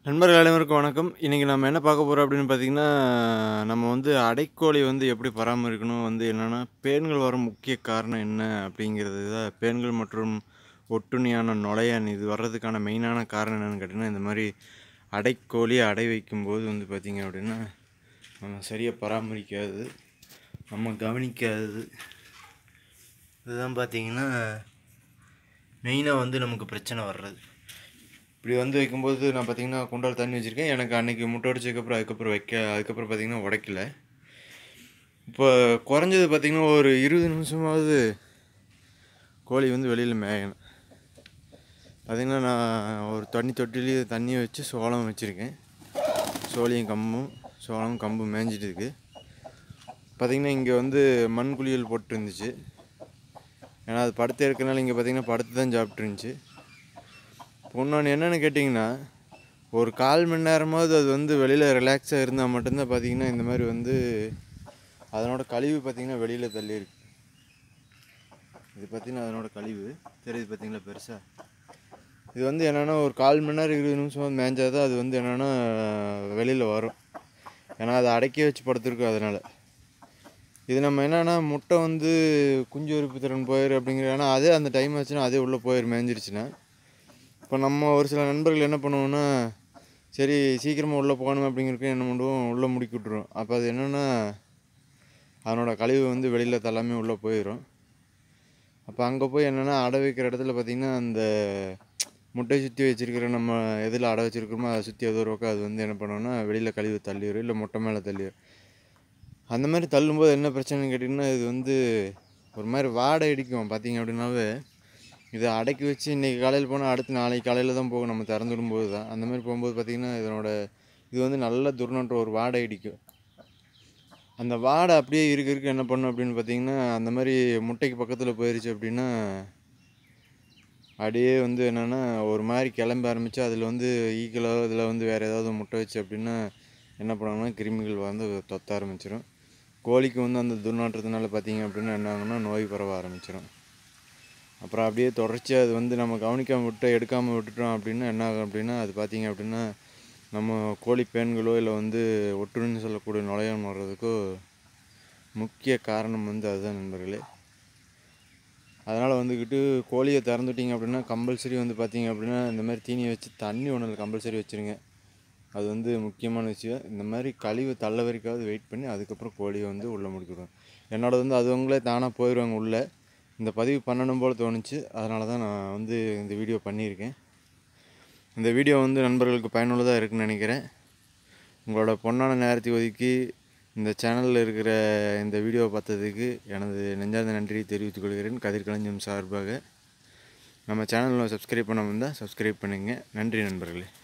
நண்பர்கள் அனைவருக்கும் வணக்கம் இன்றைக்கி நம்ம என்ன பார்க்க போகிறோம் அப்படின்னு பார்த்தீங்கன்னா நம்ம வந்து அடைக்கோழி வந்து எப்படி பராமரிக்கணும் வந்து என்னென்னா பேன்கள் வர முக்கிய காரணம் என்ன அப்படிங்கிறது தான் பேன்கள் மற்றும் ஒட்டுண்ணியான நுழையான் இது வர்றதுக்கான மெயினான காரணம் என்னென்னு கேட்டிங்கன்னா இந்த மாதிரி அடைக்கோழி அடை வைக்கும்போது வந்து பார்த்திங்க அப்படின்னா நம்ம சரியாக பராமரிக்காதது நம்ம கவனிக்காதது இதுதான் பார்த்திங்கன்னா மெயினாக வந்து நமக்கு பிரச்சனை வர்றது இப்படி வந்து வைக்கும்போது நான் பார்த்தீங்கன்னா குண்டால் தண்ணி வச்சுருக்கேன் எனக்கு அன்றைக்கி முட்டை அடிச்சதுக்கப்புறம் அதுக்கப்புறம் வைக்க அதுக்கப்புறம் பார்த்தீங்கன்னா உடைக்கல இப்போ குறைஞ்சது பார்த்திங்கன்னா ஒரு இருபது நிமிஷமாவது கோழி வந்து வெளியில் மேயணும் பார்த்திங்கன்னா நான் ஒரு தண்ணி தொட்டிலேயே தண்ணியை வச்சு சோளம் வச்சுருக்கேன் சோழியும் கம்பும் சோளம் கம்பும் மேய்ஞ்சிட்டு இருக்கு பார்த்திங்கன்னா இங்கே வந்து மண் குளியல் போட்டு இருந்துச்சு ஏன்னா அது படுத்து இருக்கனால இங்கே பார்த்திங்கன்னா படுத்து தான் சாப்பிட்டு இருந்துச்சு இன்னொன்று என்னென்னு கேட்டிங்கன்னா ஒரு கால் மணி நேரமாவது அது வந்து வெளியில் ரிலாக்ஸாக இருந்தால் மட்டும்தான் பார்த்தீங்கன்னா இந்த மாதிரி வந்து அதனோட கழிவு பார்த்திங்கன்னா வெளியில் தள்ளி இருக்கு இது பார்த்திங்கன்னா அதனோட கழிவு தெரியுது பார்த்தீங்களா பெருசாக இது வந்து என்னென்னா ஒரு கால் மணி நேரம் இருபது நிமிஷம் மேய்ஞ்சால் தான் அது வந்து என்னென்னா வெளியில் வரும் ஏன்னா அதை அடக்கி வச்சு படுத்துருக்கோம் அதனால் இது நம்ம என்னென்னா முட்டை வந்து குஞ்சு உறுப்பு திறன் போயிரு அப்படிங்கிற ஏன்னா அதே அந்த டைம் ஆச்சுன்னா அதே உள்ளே போயிரு மேய்ஞ்சிருச்சுன்னா இப்போ நம்ம ஒரு சில நண்பர்கள் என்ன பண்ணுவோம்னா சரி சீக்கிரமாக உள்ளே போகணும் அப்படிங்கிறதுக்கு என்ன பண்ணுவோம் உள்ளே முடுக்கி விட்ருவோம் அப்போ அது என்னென்னா அதனோட கழிவு வந்து வெளியில் தள்ளாமே உள்ளே போயிடும் அப்போ அங்கே போய் என்னென்னா அடை வைக்கிற இடத்துல பார்த்திங்கன்னா அந்த முட்டை சுற்றி வச்சுருக்கிற நம்ம எதில் அடை வச்சுருக்கிறோமோ அதை சுற்றி ஏதோ ஒரு பக்கம் அது வந்து என்ன பண்ணோன்னா வெளியில் கழிவு தள்ளிடும் இல்லை முட்டை மேலே தள்ளிடும் அந்த மாதிரி தள்ளும்போது என்ன பிரச்சனைன்னு கேட்டிங்கன்னா இது வந்து ஒரு மாதிரி வாடை அடிக்கும் பார்த்திங்க அப்படின்னாவே இதை அடக்கி வச்சு இன்றைக்கி காலையில் போனால் அடுத்து நாளைக்கு காலையில் தான் போகும் நம்ம திறந்து விடும்போது தான் அந்த மாதிரி போகும்போது பார்த்திங்கன்னா இதனோட இது வந்து நல்ல துர்நாற்ற ஒரு வாடை அடிக்கும் அந்த வாடை அப்படியே இருக்க இருக்க என்ன பண்ணும் அப்படின்னு பார்த்திங்கன்னா அந்த மாதிரி முட்டைக்கு பக்கத்தில் போயிருச்சு அப்படின்னா அப்படியே வந்து என்னென்னா ஒரு மாதிரி கிளம்ப ஆரம்பித்து அதில் வந்து ஈக்களோ இதில் வந்து வேறு ஏதாவது முட்டை வச்சு அப்படின்னா என்ன பண்ணுவாங்கன்னா கிருமிகள் வந்து தொத்த ஆரம்பிச்சிடும் கோழிக்கு வந்து அந்த துர்நாற்றத்தினால பார்த்திங்க அப்படின்னா என்ன ஆகுன்னா நோய் பரவ ஆரம்பிச்சிடும் அப்புறம் அப்படியே தொடர்ச்சியாக அது வந்து நம்ம கவனிக்காமல் விட்டு எடுக்காமல் விட்டுட்டோம் அப்படின்னா என்ன ஆகும் அப்படின்னா அது பார்த்திங்க அப்படின்னா நம்ம கோழி பேன்களோ இல்லை வந்து ஒட்டுன்னு சொல்லக்கூடிய நுழையம் வர்றதுக்கோ முக்கிய காரணம் வந்து அதுதான் நண்பர்களே அதனால் வந்துக்கிட்டு கோழியை திறந்துட்டிங்க அப்படின்னா கம்பல்சரி வந்து பார்த்திங்க அப்படின்னா இந்த மாதிரி தீனியை வச்சு தண்ணி ஒன்றில் கம்பல்சரி வச்சுருங்க அது வந்து முக்கியமான விஷயம் இந்த மாதிரி கழிவு தள்ள வரைக்காவது வெயிட் பண்ணி அதுக்கப்புறம் கோழியை வந்து உள்ளே முடிக்கிடுவோம் என்னோட வந்து அதுவங்களே தானாக போயிடுவாங்க உள்ளே இந்த பதிவு பண்ணணும் போல் தோணுச்சு அதனால தான் நான் வந்து இந்த வீடியோ பண்ணியிருக்கேன் இந்த வீடியோ வந்து நண்பர்களுக்கு பயனுள்ளதாக இருக்குன்னு நினைக்கிறேன் உங்களோட பொன்னான நேரத்தை ஒதுக்கி இந்த சேனலில் இருக்கிற இந்த வீடியோவை பார்த்ததுக்கு எனது நெஞ்சார்ந்த நன்றியை தெரிவித்துக் கொள்கிறேன் கதிர்கலைஞம் சார்பாக நம்ம சேனலில் சப்ஸ்கிரைப் பண்ண வந்தால் சப்ஸ்கிரைப் பண்ணுங்கள் நன்றி நண்பர்களே